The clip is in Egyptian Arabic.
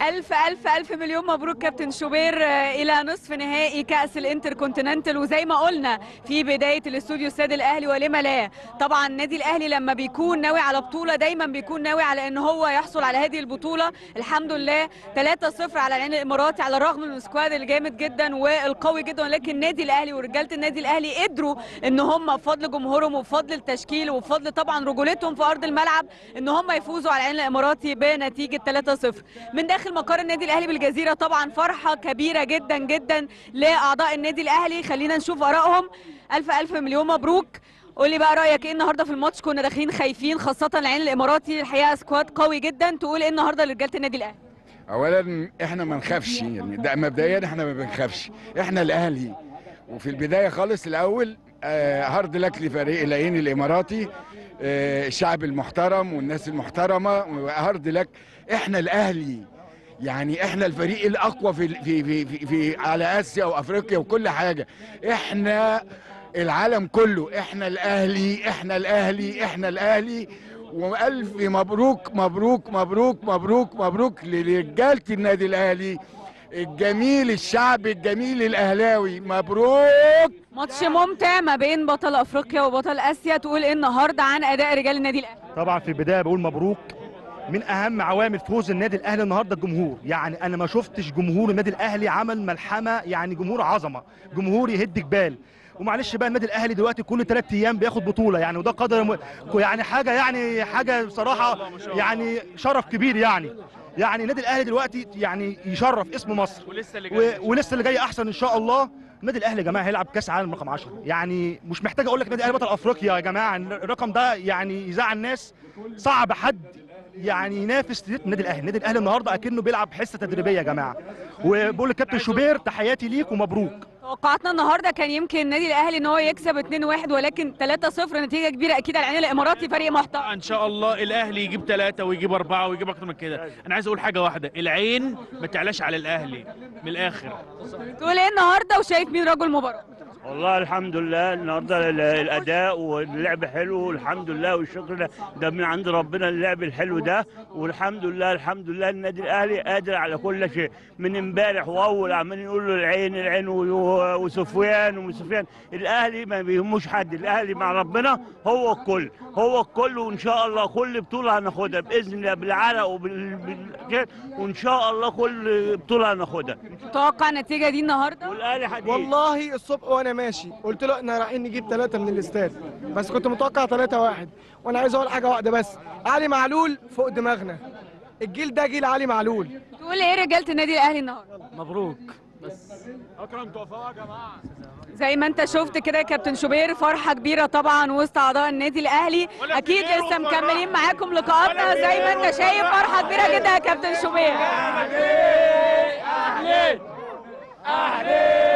ألف ألف ألف مليون مبروك كابتن شوبير آه، إلى نصف نهائي كأس الانتر كونتيننتال وزي ما قلنا في بداية الاستوديو الساد الأهلي ولما لا طبعا النادي الأهلي لما بيكون ناوي على بطولة دايما بيكون ناوي على إن هو يحصل على هذه البطولة الحمد لله 3-0 على العين الإماراتي على الرغم من السكواد الجامد جدا والقوي جدا ولكن النادي الأهلي ورجالة النادي الأهلي قدروا إن هم بفضل جمهورهم وبفضل التشكيل وبفضل طبعا رجولتهم في أرض الملعب إن هم يفوزوا على العين الإماراتي بنتيجة 3-0 من داخل مقر النادي الاهلي بالجزيره طبعا فرحه كبيره جدا جدا لاعضاء النادي الاهلي خلينا نشوف ارائهم الف الف مليون مبروك قولي بقى رايك ايه النهارده في الماتش كنا داخلين خايفين خاصه العين الاماراتي الحقيقه سكواد قوي جدا تقول ايه النهارده لرجاله النادي الاهلي اولا احنا ما نخافش يعني ده مبدئيا احنا ما بنخافش احنا الاهلي وفي البدايه خالص الاول آه هارد لك لفريق العين الاماراتي آه الشعب المحترم والناس المحترمه هارد لك احنا الاهلي يعني احنا الفريق الاقوى في في في, في, في على اسيا وافريقيا وكل حاجه احنا العالم كله احنا الاهلي احنا الاهلي احنا الاهلي والف مبروك مبروك مبروك مبروك مبروك لرجاله النادي الاهلي الجميل الشعب الجميل الاهلاوي مبروك ماتش ممتع ما بين بطل افريقيا وبطل اسيا تقول ايه النهارده عن اداء رجال النادي الاهلي طبعا في البدايه بقول مبروك من اهم عوامل فوز النادي الاهلي النهارده الجمهور يعني انا ما شفتش جمهور النادي الاهلي عمل ملحمه يعني جمهور عظمه جمهور يهد جبال ومعلش بقى النادي الاهلي دلوقتي كل ثلاث ايام بياخد بطوله يعني وده قدر م... يعني حاجه يعني حاجه بصراحه يعني شرف كبير يعني يعني النادي الاهلي دلوقتي يعني يشرف اسم مصر ولسه اللي و... جاي ولسه اللي جاي احسن ان شاء الله النادي الاهلي يا جماعه هيلعب كاس عالم رقم 10 يعني مش محتاج اقول لك النادي الاهلي بطل افريقيا يا جماعه الرقم ده يعني يزعل الناس صعب حد يعني ينافس النادي الاهلي النادي الاهلي النهارده اكنه بيلعب حصه تدريبيه يا جماعه وبقول للكابتن شوبير تحياتي ليك ومبروك توقعاتنا النهارده كان يمكن النادي الاهلي ان هو يكسب 2-1 ولكن 3-0 نتيجه كبيره اكيد على العين الاماراتي فريق محترم ان شاء الله الاهلي يجيب ثلاثة ويجيب أربعة ويجيب أكتر من كده أنا عايز أقول حاجة واحدة العين ما تعلاش على الأهلي من الآخر تقول ايه النهارده وشايف مين رجل المباراه والله الحمد لله النهارده ال- الاداء واللعب حلو والحمد لله والشكر ده, ده من عند ربنا اللعب الحلو ده والحمد لله الحمد لله النادي الاهلي قادر على كل شيء من امبارح واول عمالين يقولوا العين العين و- وسفيان وسفيان الاهلي ما بيهموش حد الاهلي مع ربنا هو الكل هو الكل وان شاء الله كل بطوله هناخدها باذن الله بالعرق وبال بال- وان شاء الله كل بطوله هناخدها متوقع النتيجه دي النهارده والاهلي حديد والله الصبح وانا ماشي قلت له احنا رايحين نجيب ثلاثة من الاستاد بس كنت متوقع ثلاثة واحد وانا عايز اقول حاجة واحدة بس علي معلول فوق دماغنا الجيل ده جيل علي معلول تقول ايه رجاله النادي الاهلي النهارده مبروك زي ما انت شفت كده يا كابتن شوبير فرحه كبيره طبعا وسط اعضاء النادي الاهلي اكيد لسه مكملين معاكم لقاءاتنا زي ما انت شايف فرحه كبيره جدا يا كابتن شوبير اهلي اهلي